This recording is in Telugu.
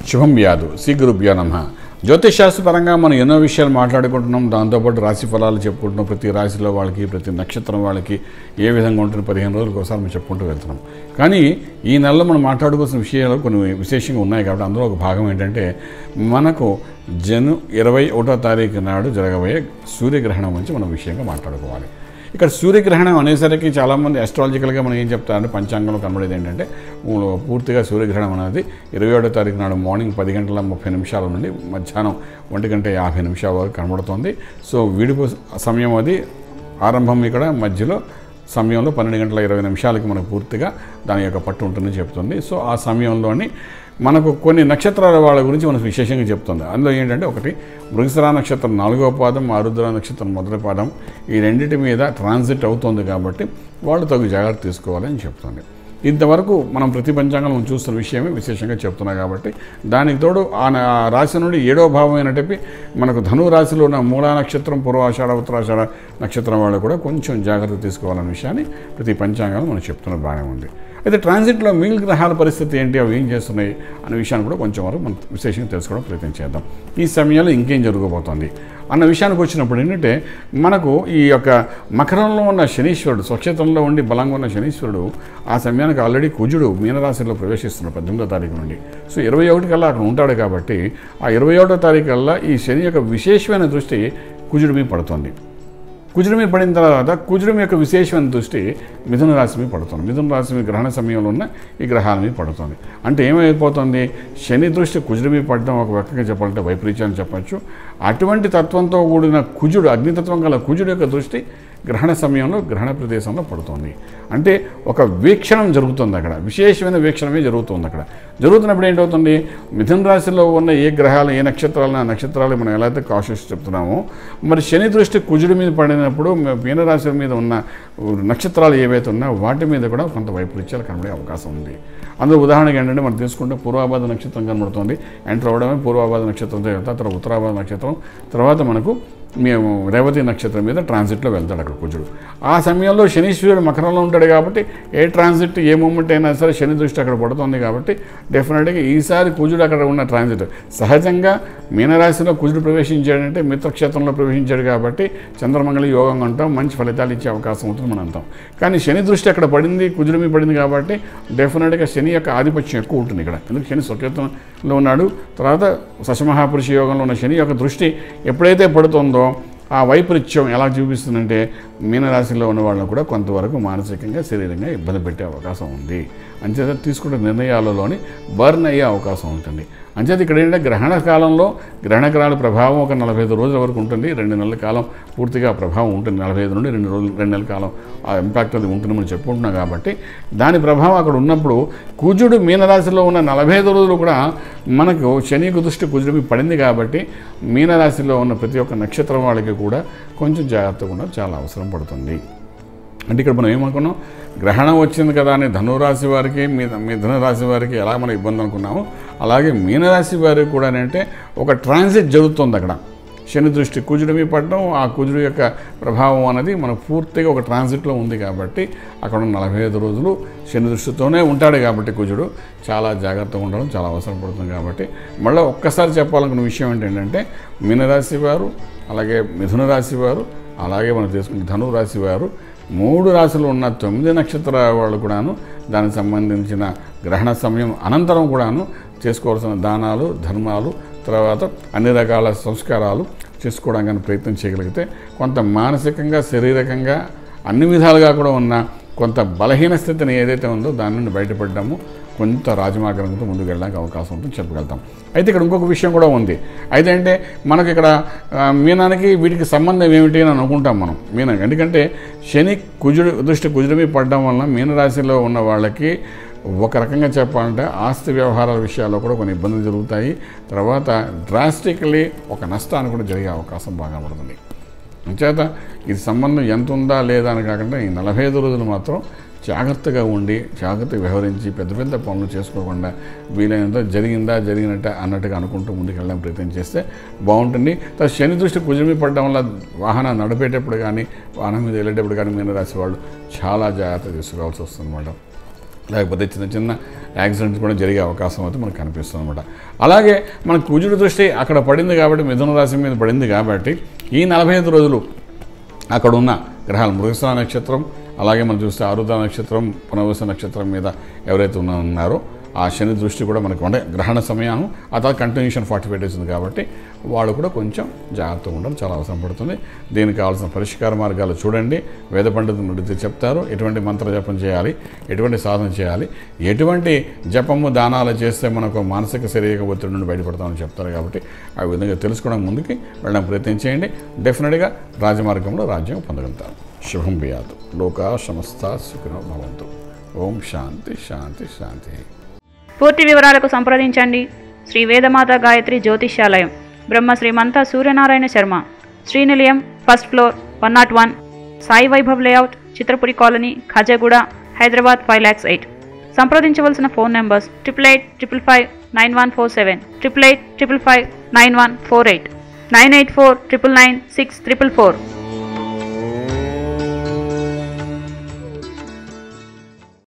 శుభం వ్యాధు శ్రీ గురుభ్యో నమ జ్యోతిష్ శాస్త్రపరంగా మనం ఎన్నో విషయాలు మాట్లాడుకుంటున్నాం దాంతోపాటు రాశి ఫలాలు చెప్పుకుంటున్నాం ప్రతి రాశిలో వాళ్ళకి ప్రతి నక్షత్రం వాళ్ళకి ఏ విధంగా ఉంటుంది పదిహేను రోజులకు ఒకసారి మనం చెప్పుకుంటూ వెళ్తున్నాం కానీ ఈ నెలలో మనం మాట్లాడుకోవాల్సిన విషయాలు కొన్ని విశేషంగా ఉన్నాయి కాబట్టి అందులో ఒక భాగం ఏంటంటే మనకు జను ఇరవై ఒకటో తారీఖు నాడు జరగబోయే సూర్యగ్రహణం గురించి మనం విషయంగా మాట్లాడుకోవాలి ఇక్కడ సూర్యగ్రహణం అనేసరికి చాలామంది అస్ట్రాలజికల్గా మనం ఏం చెప్తారంటే పంచాంగంలో కనబడేది ఏంటంటే ఊ- పూర్తిగా సూర్యగ్రహణం అనేది ఇరవై ఏడో తారీఖు నాడు మార్నింగ్ పది గంటల ముప్పై నిమిషాల నుండి మధ్యాహ్నం ఒంటి గంట యాభై నిమిషాల వరకు కనబడుతుంది సో విడిపు సమయం అది ఆరంభం ఇక్కడ మధ్యలో సమయంలో పన్నెండు గంటల ఇరవై నిమిషాలకి మనకు పూర్తిగా దాని యొక్క పట్టు ఉంటుందని చెప్తుంది సో ఆ సమయంలోని మనకు కొన్ని నక్షత్రాల వాళ్ళ గురించి మనకు విశేషంగా చెప్తుంది అందులో ఏంటంటే ఒకటి మృగశిరా నక్షత్రం నాలుగో పాదం ఆరుద్ర నక్షత్రం మొదటి పాదం ఈ రెండింటి మీద ట్రాన్సిట్ అవుతుంది కాబట్టి వాళ్ళు తగు జాగ్రత్త తీసుకోవాలని చెప్తుంది ఇంతవరకు మనం ప్రతి పంచాంగం మనం చూస్తున్న విషయమే విశేషంగా చెప్తున్నా కాబట్టి దానికి తోడు ఆ న- ఆ రాశి నుండి ఏడో భావం అయినట్టు మనకు ధను రాశిలో ఉన్న మూలా నక్షత్రం పూర్వాషాఢ ఉత్తరాషాఢ నక్షత్రం వాళ్ళు కూడా కొంచెం జాగ్రత్త తీసుకోవాలనే విషయాన్ని ప్రతి పంచాంగాలు మనం చెప్తున్న బాగానే ఉంది అయితే ట్రాన్సిట్లో మిగిలిన గ్రహాల పరిస్థితి ఏంటి అవి ఏం చేస్తున్నాయి అనే విషయాన్ని కూడా కొంచెం వరకు మనం విశేషంగా తెలుసుకోవడం ప్రయత్నం చేద్దాం ఈ సమయంలో ఇంకేం జరగబోతోంది అన్న విషయానికి వచ్చినప్పుడు ఏంటంటే మనకు ఈ యొక్క మకరంలో ఉన్న శనీశ్వరుడు స్వక్షేత్రంలో ఉండి బలంగా ఉన్న శనీశ్వరుడు ఆ సమయానికి ఆల్రెడీ కుజుడు మీనరాశిలో ప్రవేశిస్తున్నాడు పద్దెనిమిదో తారీఖు నుండి సో ఇరవై ఒకటి కల్లా అక్కడ ఉంటాడు కాబట్టి ఆ ఇరవై ఒకటో తారీఖు కల్లా ఈ శని యొక్క విశేషమైన దృష్టి కుజుడి మీద పడుతుంది కుజుడు మీద పడిన తర్వాత కుజుడు యొక్క విశేషమైన దృష్టి మిథున రాశి మీద పడుతుంది మిథున రాశి మీద గ్రహణ సమయంలో ఉన్న ఈ గ్రహాల మీద పడుతుంది అంటే ఏమైపోతుంది శని దృష్టి కుజుడు మీద పడడం ఒక రకంగా చెప్పాలంటే వైపరీత్యాన్ని చెప్పచ్చు అటువంటి తత్వంతో కూడిన కుజుడు అగ్నితత్వం గల కుజుడు యొక్క దృష్టి గ్రహణ సమయంలో గ్రహణ ప్రదేశంలో పడుతుంది అంటే ఒక వీక్షణం జరుగుతుంది అక్కడ విశేషమైన వీక్షణమే జరుగుతుంది అక్కడ జరుగుతున్నప్పుడు ఏంటవుతుంది మిథున రాశిలో ఉన్న ఏ గ్రహాలు ఏ నక్షత్రాలు ఆ నక్షత్రాలు మనం ఎలా అయితే కాషస్ చెప్తున్నామో మరి శని దృష్టి కుజుడి మీద పడినప్పుడు మ- మీనరాశి మీద ఉన్న నక్షత్రాలు ఏవైతే ఉన్నాయో వాటి మీద కూడా కొంత వైపరీత్యాలు కనబడే అవకాశం ఉంది అందులో ఉదాహరణకి ఏంటంటే మనం తీసుకుంటే పూర్వాభాద నక్షత్రం కనబడుతుంది ఎంటర్ అవడమే పూర్వాభాద నక్షత్రం తర్వాత తర్వాత ఉత్తరాభాద నక్షత్రం తర్వాత మనకు మేము రేవతి నక్షత్రం మీద ట్రాన్సిట్లో వెళ్తాడు అక్కడ కుజుడు ఆ సమయంలో శనీశ్వరుడు మకరంలో ఉంటాడు కాబట్టి ఏ ట్రాన్సిట్ ఏ మూమెంట్ అయినా సరే శని దృష్టి అక్కడ పడుతుంది కాబట్టి డెఫినెట్గా ఈసారి కుజుడు అక్కడ ఉన్న ట్రాన్సిట్ సహజంగా మీనరాశిలో కుజుడు ప్రవేశించాడంటే మిత్రక్షేత్రంలో ప్రవేశించాడు కాబట్టి చంద్రమంగళ యోగం అంటాం మంచి ఫలితాలు ఇచ్చే అవకాశం ఉంటుంది మనం అంటాం కానీ శని దృష్టి అక్కడ పడింది కుజుడు మీద పడింది కాబట్టి డెఫినెట్గా శని యొక్క ఆధిపత్యం ఎక్కువ ఉంటుంది ఇక్కడ ఎందుకు శని స్వక్షేత్రంలో ఉన్నాడు తర్వాత సశమహాపురుష యోగంలో ఉన్న శని యొక్క దృష్టి ఎప్పుడైతే పడుతుందో ఆ వైపరీత్యం ఎలా చూపిస్తుందంటే మీనరాశిలో ఉన్న వాళ్ళని కూడా కొంతవరకు మానసికంగా శరీరంగా ఇబ్బంది పెట్టే అవకాశం ఉంది అంచేత తీసుకునే నిర్ణయాలలోని బర్న్ అయ్యే అవకాశం ఉంటుంది అంచేత ఇక్కడ ఏంటంటే గ్రహణ కాలంలో గ్రహణకాల ప్రభావం ఒక నలభై ఐదు రోజుల వరకు ఉంటుంది రెండు నెలల కాలం పూర్తిగా ప్రభావం ఉంటుంది నలభై ఐదు నుండి రెండు రోజులు రెండు నెలల కాలం ఆ ఇంపాక్ట్ అది ఉంటుందని మనం చెప్పుకుంటున్నాం కాబట్టి దాని ప్రభావం అక్కడ ఉన్నప్పుడు కుజుడు మీనరాశిలో ఉన్న నలభై ఐదు రోజులు కూడా మనకు శని దృష్టి కుజుడు మీద పడింది కాబట్టి మీనరాశిలో ఉన్న ప్రతి ఒక్క నక్షత్రం వాళ్ళకి కూడా కొంచెం జాగ్రత్తగా ఉండడం చాలా అవసరం పడుతుంది అంటే ఇక్కడ మనం ఏమనుకున్నాం గ్రహణం వచ్చింది కదా అని ధనురాశి వారికి మీ మిథున రాశి వారికి ఎలా మనం ఇబ్బంది అనుకున్నామో అలాగే మీనరాశి వారికి కూడా అంటే ఒక ట్రాన్సిట్ జరుగుతుంది అక్కడ శని దృష్టి కుజుడు మీద పడడం ఆ కుజుడు యొక్క ప్రభావం అనేది మనకు పూర్తిగా ఒక ట్రాన్సిట్లో ఉంది కాబట్టి అక్కడ ఉన్న నలభై ఐదు రోజులు శని దృష్టితోనే ఉంటాడు కాబట్టి కుజుడు చాలా జాగ్రత్తగా ఉండడం చాలా అవసరం పడుతుంది కాబట్టి మళ్ళీ ఒక్కసారి చెప్పాలనుకున్న విషయం ఏంటంటే మీనరాశి వారు అలాగే మిథున రాశి వారు అలాగే మనం తీసుకున్న ధను రాశి వారు మూడు రాశులు ఉన్న తొమ్మిది నక్షత్ర వాళ్ళు కూడాను దానికి సంబంధించిన గ్రహణ సమయం అనంతరం కూడాను చేసుకోవాల్సిన దానాలు ధర్మాలు తర్వాత అన్ని రకాల సంస్కారాలు చేసుకోవడానికి ప్రయత్నం చేయగలిగితే కొంత మానసికంగా శారీరకంగా అన్ని విధాలుగా కూడా ఉన్న కొంత బలహీన స్థితిని ఏదైతే ఉందో దాని నుండి బయటపడ్డాము కొంత రాజమార్గంతో ముందుకు వెళ్ళడానికి అవకాశం ఉంటుంది చెప్పగలుగుతాం అయితే ఇక్కడ ఇంకొక విషయం కూడా ఉంది అయితే అంటే మనకి ఇక్కడ ఆ, మీనానికి వీటికి సంబంధం ఏమిటి అని అనుకుంటాం మనం మీనానికి ఎందుకంటే శని కుజుడు దృష్టి కుజుడు మీద పడడం వలన మీనరాశిలో ఉన్న వాళ్ళకి ఒక రకంగా చెప్పాలంటే ఆస్తి వ్యవహారాల విషయాల్లో కూడా కొన్ని ఇబ్బందులు జరుగుతాయి తర్వాత డ్రాస్టిక్లీ ఒక నష్టాన్ని కూడా జరిగే అవకాశం బాగా పడుతుంది అంచేత ఇది సంబంధం ఎంత ఉందా లేదా అని కాకుండా ఈ నలభై ఐదు రోజులు మాత్రం జాగ్రత్తగా ఉండి జాగ్రత్తగా వ్యవహరించి పెద్ద పెద్ద పనులు చేసుకోకుండా వీలైనంత జరిగిందా జరిగినట్ట అన్నట్టుగా అనుకుంటూ ముందుకు వెళ్ళడానికి ప్రయత్నం చేస్తే బాగుంటుంది తర్వాత శని దృష్టి కుజమి పడడం వల్ల వాహనం నడిపేటప్పుడు కానీ వాహనం మీద వెళ్ళేటప్పుడు కానీ మీన రాశి వాళ్ళు చాలా జాగ్రత్త తీసుకోవాల్సి వస్తుంది అన్నమాట లేకపోతే చిన్న చిన్న యాక్సిడెంట్స్ కూడా జరిగే అవకాశం అయితే మనకు కనిపిస్తుంది అనమాట అలాగే మన కుజుడి దృష్టి అక్కడ పడింది కాబట్టి మిథున రాశి మీద పడింది కాబట్టి ఈ నలభై ఐదు రోజులు అక్కడ ఉన్న గ్రహాలు మృగశిర నక్షత్రం అలాగే మనం చూస్తే ఆరుద్ర నక్షత్రం పునర్వస నక్షత్రం మీద ఎవరైతే ఉన్న ఉన్నారో ఆ శని దృష్టి కూడా మనకు అంటే గ్రహణ సమయం ఆ తర్వాత కంటిన్యూషన్ ఫార్టీ ఫైవ్ డేస్ ఉంది కాబట్టి వాళ్ళు కూడా కొంచెం జాగ్రత్తగా ఉండడం చాలా అవసరం పడుతుంది దీనికి కావాల్సిన పరిష్కార మార్గాలు చూడండి వేద పండితులు నడితే చెప్తారు ఎటువంటి మంత్ర జపం చేయాలి ఎటువంటి సాధన చేయాలి ఎటువంటి జపము దానాలు చేస్తే మనకు మానసిక శారీరక ఒత్తిడి నుండి బయటపడతామని చెప్తారు కాబట్టి ఆ విధంగా తెలుసుకోవడం ముందుకి వెళ్ళడం ప్రయత్నం చేయండి డెఫినెట్గా రాజమార్గంలో రాజ్యం పొందగలుగుతారు శుభం బియాదు లోకా సమస్త సుఖినో భవంతు ఓం శాంతి శాంతి శాంతి పూర్తి వివరాలకు సంప్రదించండి Shri Vedamata Gayatri Jyotishyalayam Brahma Srimanta Suryanarayana Sharma Srinilayam first floor one not one Sai Vaibhav layout Chitrapuri colony Khajaguda Hyderabad five lakhs eight సంప్రదించవలసిన phone numbers triple eight triple five nine one four seven triple eight triple five nine one four eight nine eight four triple nine six triple four